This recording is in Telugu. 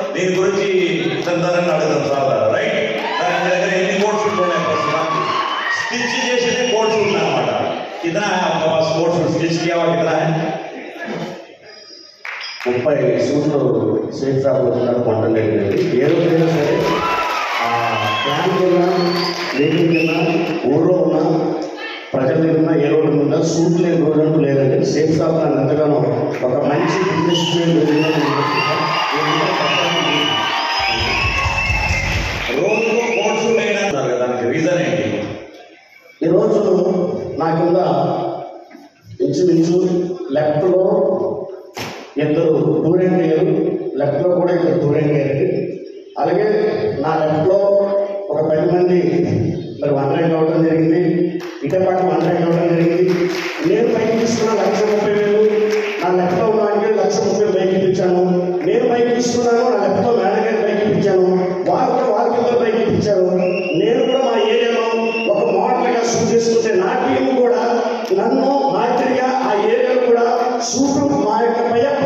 దీని గురించి తనని అడుగుతాం సార్ రైట్ సార్ మీ దగ్గర ఎన్ని కోర్స్ ఉన్నాయి ఫస్ట్ నాకు స్టిచ్ చేసేది కోర్స్ ఉందన్నమాట कितना है आपका पास कोर्स स्टिच किया हुआ कितना है ముప్పై సూట్లు షేక్ సాబ్ వచ్చినారు పంటలు వెళ్ళింది ఏ రోజైనా సరే ఆ క్యాంప్ ఉన్నా మీటింగ్ ఉన్నా ఊళ్ళో ఉన్నా ప్రజల ఉన్నా ఏ రోజు ఉన్నా సూట్ లేని రోజు అంటూ లేదండి షేక్ సాబ్ నన్ను ఎంతగానో ఒక మంచి బిజినెస్ రోజులో కోర్సు లేదంటారు కదా దానికి రీజన్ ఏంటి ఈరోజు నా కింద ఇంచుమించు లెఫ్ట్లో ఇద్దరు టూరెంట్ అయ్యారు లెఫ్ట్లో కూడా ఇద్దరు టూరెంట్ అయ్యారు అలాగే నా లెఫ్ట్లో ఒక పది మంది మరి వన్ ర్యాంక్ అవ్వడం జరిగింది ఇటే పక్క వన్ ర్యాంక్ అవ్వడం జరిగింది నేను పైకి తీసుకున్న లక్ష ముప్పై వేలు నా లెఫ్ట్లో ఉన్న వాడికి లక్ష ముప్పై పైకి ఇప్పించాను నేను పైకి తీసుకున్నాను నా లెఫ్ట్లో మేడం గారి పైకి ఇప్పించాను వారు కూడా వాళ్ళ కింద పైకి ఇప్పించారు నేను కూడా మా ఏరియాలో ఒక మోడల్గా షూట్ చేసుకుంటే నా టీం కూడా నన్ను మాదిరిగా ఆ ఏరియాలో కూడా షూట్ మా యొక్క పై